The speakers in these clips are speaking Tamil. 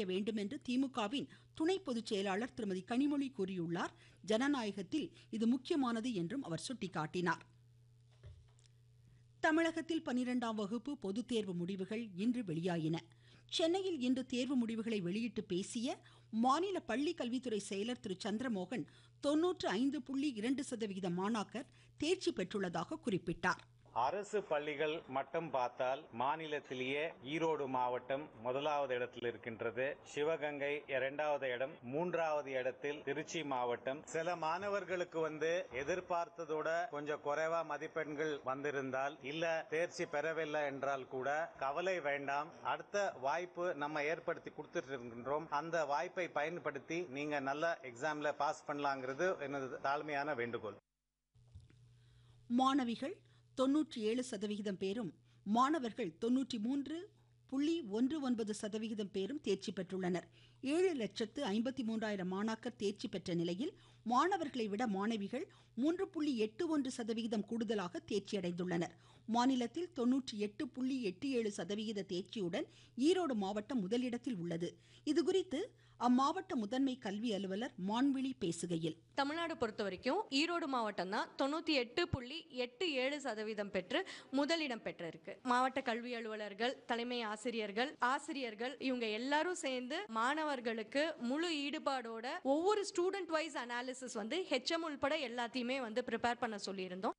கடைபிடிக்க வேண்டும் என்று திமுகவின் துணை பொதுச் செயலாளர் திருமதி கனிமொழி கூறியுள்ளார் ஜனநாயகத்தில் இது முக்கியமானது என்றும் அவர் சுட்டிக்காட்டினார் தமிழகத்தில் பனிரெண்டாம் வகுப்பு பொதுத் தேர்வு முடிவுகள் இன்று வெளியாயின சென்னையில் இன்று தேர்வு முடிவுகளை வெளியிட்டு பேசிய மாநில பள்ளி கல்வித்துறை செயலர் திரு சந்திரமோகன் தொன்னூற்று ஐந்து புள்ளி இரண்டு சதவிகித மாணாக்கர் தேர்ச்சி பெற்றுள்ளதாக குறிப்பிட்டார் அரசு பள்ளிகள் மட்டும் பார்த்தால் மாநிலத்திலேயே ஈரோடு மாவட்டம் முதலாவது இடத்தில் இருக்கின்றது சிவகங்கை இரண்டாவது இடம் மூன்றாவது இடத்தில் திருச்சி மாவட்டம் சில மாணவர்களுக்கு வந்து எதிர்பார்த்ததோட கொஞ்சம் குறைவா மதிப்பெண்கள் வந்திருந்தால் இல்ல தேர்ச்சி பெறவில்லை என்றால் கூட கவலை வேண்டாம் அடுத்த வாய்ப்பு நம்ம ஏற்படுத்தி கொடுத்துட்டு இருக்கின்றோம் அந்த வாய்ப்பை பயன்படுத்தி நீங்க நல்ல எக்ஸாம்ல பாஸ் பண்ணலாங்கிறது எனது தாழ்மையான வேண்டுகோள் மாணவிகள் தொன்னூற்றி ஏழு சதவிகிதம் பேரும் மாணவர்கள் தொன்னூற்றி மூன்று புள்ளி ஒன்று ஒன்பது சதவிகிதம் பேரும் தேர்ச்சி பெற்றுள்ளனர் ஏழு லட்சத்து ஐம்பத்தி மூன்றாயிரம் மாணாக்கர் தேர்ச்சி பெற்ற நிலையில் மாணவர்களை விட மாணவிகள் மூன்று புள்ளி எட்டு ஒன்று சதவிகிதம் கூடுதலாக தேர்ச்சி அடைந்துள்ளனர் மாநிலத்தில் தொன்னூற்றி எட்டு புள்ளி எட்டு ஏழு சதவிகித தேர்ச்சியுடன் ஈரோடு மாவட்டம் முதலிடத்தில் உள்ளது இதுகுறித்து அம்மாவட்ட முதன்மை கல்வி அலுவலர் மான்விழி பேசுகையில் தமிழ்நாடு பொறுத்த வரைக்கும் ஈரோடு மாவட்டம் தான் தொண்ணூத்தி எட்டு புள்ளி எட்டு ஏழு சதவீதம் பெற்று முதலிடம் பெற்றிருக்கு மாவட்ட கல்வி அலுவலர்கள் தலைமை ஆசிரியர்கள் ஆசிரியர்கள் இவங்க எல்லாரும் சேர்ந்து மாணவர்களுக்கு முழு ஈடுபாடோட ஒவ்வொரு ஸ்டூடெண்ட் வைஸ் அனாலிசிஸ் வந்து ஹெச்எம் உள்பட எல்லாத்தையுமே வந்து ப்ரிப்பேர் பண்ண சொல்லியிருந்தோம்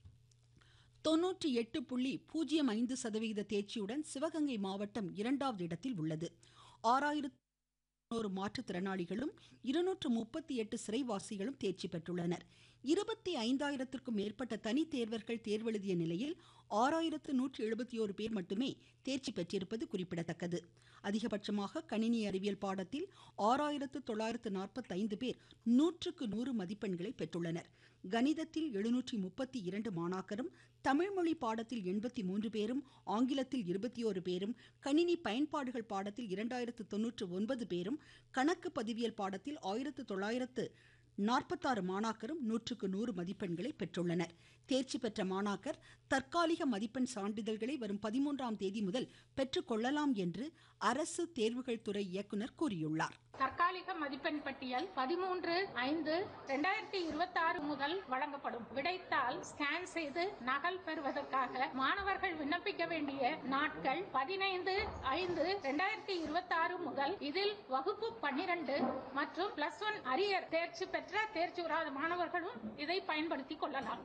தொன்னூற்றி எட்டு புள்ளி பூஜ்ஜியம் ஐந்து சதவிகித தேர்ச்சியுடன் சிவகங்கை மாவட்டம் இரண்டாவது இடத்தில் உள்ளது ஆறாயிரத்து ஒரு மாற்றுத்திறனாளிகளும் இருநூற்று முப்பத்தி எட்டு சிறைவாசிகளும் தேர்ச்சி பெற்றுள்ளனர் இருபத்தி ஐந்தாயிரத்திற்கும் மேற்பட்ட தனி தேர்வர்கள் தேர்வெழுதிய நிலையில் ஆறாயிரத்து நூற்றி எழுபத்தி ஓரு பேர் மட்டுமே தேர்ச்சி பெற்றிருப்பது குறிப்பிடத்தக்கது அதிகபட்சமாக கணினி அறிவியல் பாடத்தில் ஆறாயிரத்து தொள்ளாயிரத்து நாற்பத்தி ஐந்து பேர் நூற்றுக்கு நூறு மதிப்பெண்களை பெற்றுள்ளனர் கணிதத்தில் எழுநூற்றி முப்பத்தி இரண்டு மாணாக்கரும் தமிழ்மொழி பாடத்தில் எண்பத்தி மூன்று பேரும் ஆங்கிலத்தில் இருபத்தி ஓரு பேரும் கணினி பயன்பாடுகள் பாடத்தில் இரண்டாயிரத்து தொன்னூற்று ஒன்பது பேரும் கணக்கு பதிவியல் பாடத்தில் ஆயிரத்து தொள்ளாயிரத்து நாற்பத்தாறு மாணாக்கரும் நூற்றுக்கு நூறு மதிப்பெண்களை பெற்றுள்ளனர் தேர்ச்சி பெற்ற மாணாக்கர் தற்காலிக மதிப்பெண் சான்றிதழ்களை வரும் பதிமூன்றாம் தேதி முதல் பெற்றுக்கொள்ளலாம் என்று அரசு தேர்வுகள் துறை இயக்குனர் கூறியுள்ளார் தற்காலிக மதிப்பெண் பட்டியல் பதிமூன்று ஐந்து இரண்டாயிரத்தி இருபத்தி ஆறு முதல் வழங்கப்படும் விடைத்தாள் ஸ்கேன் செய்து நகல் பெறுவதற்காக மாணவர்கள் விண்ணப்பிக்க வேண்டிய நாட்கள் பதினைந்து ஐந்து இரண்டாயிரத்தி இருபத்தி ஆறு முதல் இதில் வகுப்பு பன்னிரண்டு மற்றும் பிளஸ் ஒன் அரியர் தேர்ச்சி பெற்ற தேர்ச்சி பெறாத மாணவர்களும் இதை பயன்படுத்திக் கொள்ளலாம்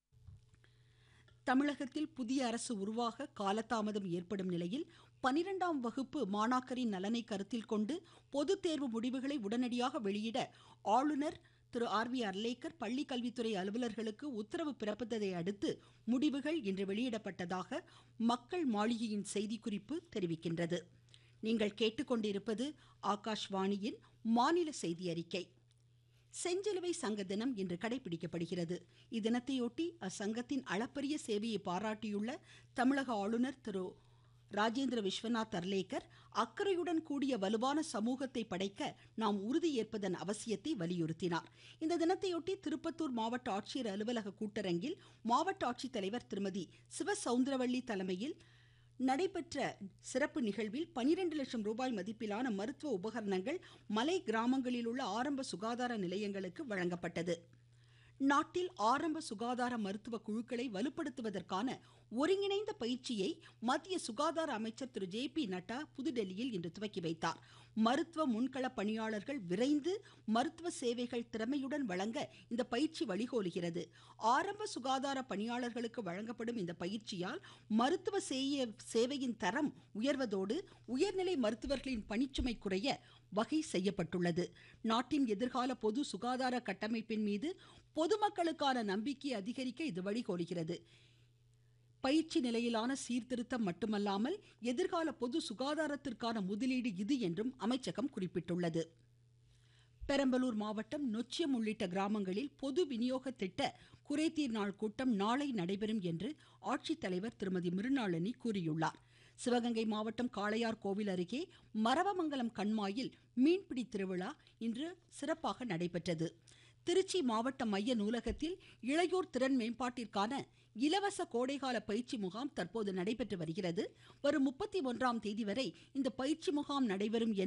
தமிழகத்தில் புதிய அரசு உருவாக காலதாமதம் ஏற்படும் நிலையில் பனிரெண்டாம் வகுப்பு மாணாக்கரின் நலனை கருத்தில் கொண்டு பொதுத் தேர்வு முடிவுகளை உடனடியாக வெளியிட ஆளுநர் திரு ஆர் வி அர்லேக்கர் பள்ளி கல்வித்துறை அலுவலர்களுக்கு உத்தரவு பிறப்பித்ததை அடுத்து முடிவுகள் இன்று வெளியிடப்பட்டதாக மக்கள் மாளிகையின் செய்திக்குறிப்பு தெரிவிக்கின்றது நீங்கள் கேட்டுக்கொண்டிருப்பது ஆகாஷ்வாணியின் மாநில செய்தி அறிக்கை செஞ்சிலுவை சங்க தினம் இன்று கடைபிடிக்கப்படுகிறது இத்தினத்தையொட்டி அச்சங்கத்தின் அளப்பரிய சேவையை பாராட்டியுள்ள தமிழக ஆளுநர் திரு ராஜேந்திர விஸ்வநாத் அர்லேக்கர் அக்கறையுடன் கூடிய வலுவான சமூகத்தை படைக்க நாம் உறுதியேற்பதன் அவசியத்தை வலியுறுத்தினார் இந்த தினத்தையொட்டி திருப்பத்தூர் மாவட்ட ஆட்சியர் அலுவலக கூட்டரங்கில் மாவட்ட ஆட்சித்தலைவர் திருமதி சிவசவுந்தரவள்ளி தலைமையில் நடைபெற்ற சிறப்பு நிகழ்வில் பனிரெண்டு லட்சம் ரூபாய் மதிப்பிலான மருத்துவ உபகரணங்கள் மலை கிராமங்களில் உள்ள ஆரம்ப சுகாதார நிலையங்களுக்கு வழங்கப்பட்டது நாட்டில் ஆரம்ப சுகாதார மருத்துவ குழுக்களை வலுப்படுத்துவதற்கான ஒருங்கிணைந்த பயிற்சியை மத்திய சுகாதார அமைச்சர் திரு ஜே பி நட்டா புதுடெல்லியில் இன்று துவக்கி வைத்தார் மருத்துவ முன்கள பணியாளர்கள் விரைந்து மருத்துவ சேவைகள் திறமையுடன் வழங்க இந்த பயிற்சி வழிகோலுகிறது ஆரம்ப சுகாதார பணியாளர்களுக்கு வழங்கப்படும் இந்த பயிற்சியால் மருத்துவ சேவையின் தரம் உயர்வதோடு உயர்நிலை மருத்துவர்களின் பணிச்சுமை குறைய வகை செய்யப்பட்டுள்ளது நாட்டின் எதிர்கால பொது சுகாதார கட்டமைப்பின் மீது பொதுமக்களுக்கான நம்பிக்கை அதிகரிக்க இது வழிகோலுகிறது பயிற்சி நிலையிலான சீர்திருத்தம் மட்டுமல்லாமல் எதிர்கால பொது சுகாதாரத்திற்கான முதலீடு இது என்றும் அமைச்சகம் குறிப்பிட்டுள்ளது பெரம்பலூர் மாவட்டம் நொச்சியம் உள்ளிட்ட கிராமங்களில் பொது விநியோக திட்ட குறைதீர் நாள் கூட்டம் நாளை நடைபெறும் என்று ஆட்சித்தலைவர் திருமதி மிருணாளினி கூறியுள்ளார் சிவகங்கை மாவட்டம் காளையார் கோவில் அருகே மரவமங்கலம் கண்மாயில் மீன்பிடி திருவிழா இன்று சிறப்பாக நடைபெற்றது திருச்சி மாவட்ட மைய நூலகத்தில் இளையோர் திறன் மேம்பாட்டிற்கான இலவச கோடைகால பயிற்சி முகாம் தற்போது நடைபெற்று வருகிறது வரும் முப்பத்தி ஒன்றாம் தேதி வரை இந்த பயிற்சி முகாம் நடைபெறும்